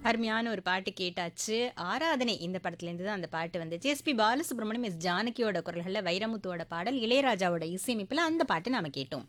அருமையான ஒரு பாட்டு கேட்டாச்சு ஆராதனை இந்த படத்துல இருந்து தான் அந்த பாட்டு வந்துச்சு எஸ்பி பாலசுப்ரமணியம் எஸ் ஜானகியோட குரல்கள்ல வைரமுத்துவோட பாடல் இளையராஜாவோட இசையமைப்புல அந்த பாட்டு நாம கேட்டோம்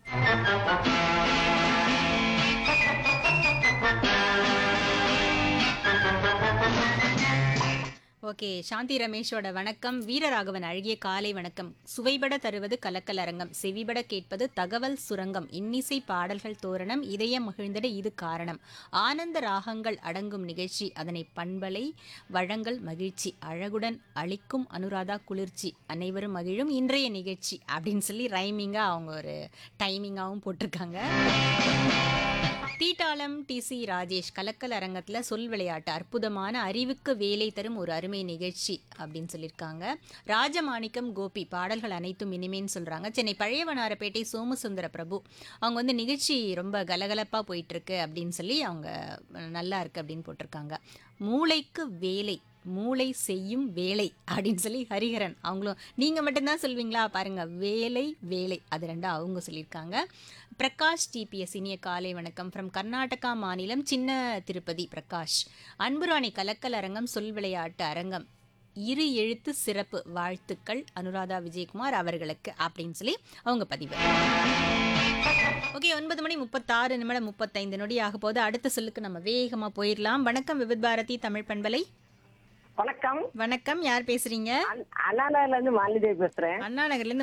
ஓகே சாந்தி ரமேஷோட வணக்கம் வீரராகவன் அழகிய காலை வணக்கம் சுவைபட தருவது கலக்கல் அரங்கம் செவிபட கேட்பது தகவல் சுரங்கம் இன்னிசை பாடல்கள் தோரணம் இதயம் மகிழ்ந்திட இது காரணம் ஆனந்த ராகங்கள் அடங்கும் நிகழ்ச்சி அதனை பண்பலை வழங்கல் மகிழ்ச்சி அழகுடன் அளிக்கும் அனுராதா குளிர்ச்சி அனைவரும் மகிழும் இன்றைய நிகழ்ச்சி அப்படின்னு சொல்லி ரைமிங்காக அவங்க ஒரு டைமிங்காகவும் போட்டிருக்காங்க தீட்டாளம் டிசி ராஜேஷ் கலக்கல் அரங்கத்தில் சொல் விளையாட்டு அற்புதமான அறிவுக்கு வேலை தரும் ஒரு அருமை நிகழ்ச்சி அப்படின்னு சொல்லியிருக்காங்க ராஜமாணிக்கம் கோபி பாடல்கள் அனைத்தும் இனிமேன்னு சொல்கிறாங்க சென்னை பழையவனாரப்பேட்டை சோமசுந்தர பிரபு அவங்க வந்து நிகழ்ச்சி ரொம்ப கலகலப்பாக போயிட்டுருக்கு அப்படின்னு சொல்லி அவங்க நல்லா இருக்கு அப்படின்னு போட்டிருக்காங்க மூளைக்கு வேலை மூளை செய்யும் வேலை அப்படின்னு சொல்லி ஹரிஹரன் அவங்களும் நீங்கள் மட்டும்தான் சொல்வீங்களா பாருங்க வேலை வேலை அது ரெண்டும் அவங்க சொல்லியிருக்காங்க பிரகாஷ் டிபிஎஸ் இனிய காலை வணக்கம் ஃப்ரம் கர்நாடகா மாநிலம் சின்ன திருப்பதி பிரகாஷ் அன்புராணி கலக்கல் அரங்கம் சொல் விளையாட்டு அரங்கம் இரு எழுத்து சிறப்பு வாழ்த்துக்கள் அனுராதா விஜயகுமார் அவர்களுக்கு அப்படின்னு சொல்லி அவங்க பதிவு ஓகே ஒன்பது மணி முப்பத்தாறு நிமிடம் முப்பத்தைந்து நொடி ஆக போது அடுத்த சொல்லுக்கு நம்ம வேகமாக போயிடலாம் வணக்கம் விவித் பாரதி தமிழ் பண்பலை வணக்கம் வணக்கம் யார் பேசுறீங்க அண்ணா நகர்ல இருந்து மாலிதேவி பேசுறேன் அண்ணா நகர்ல இருந்து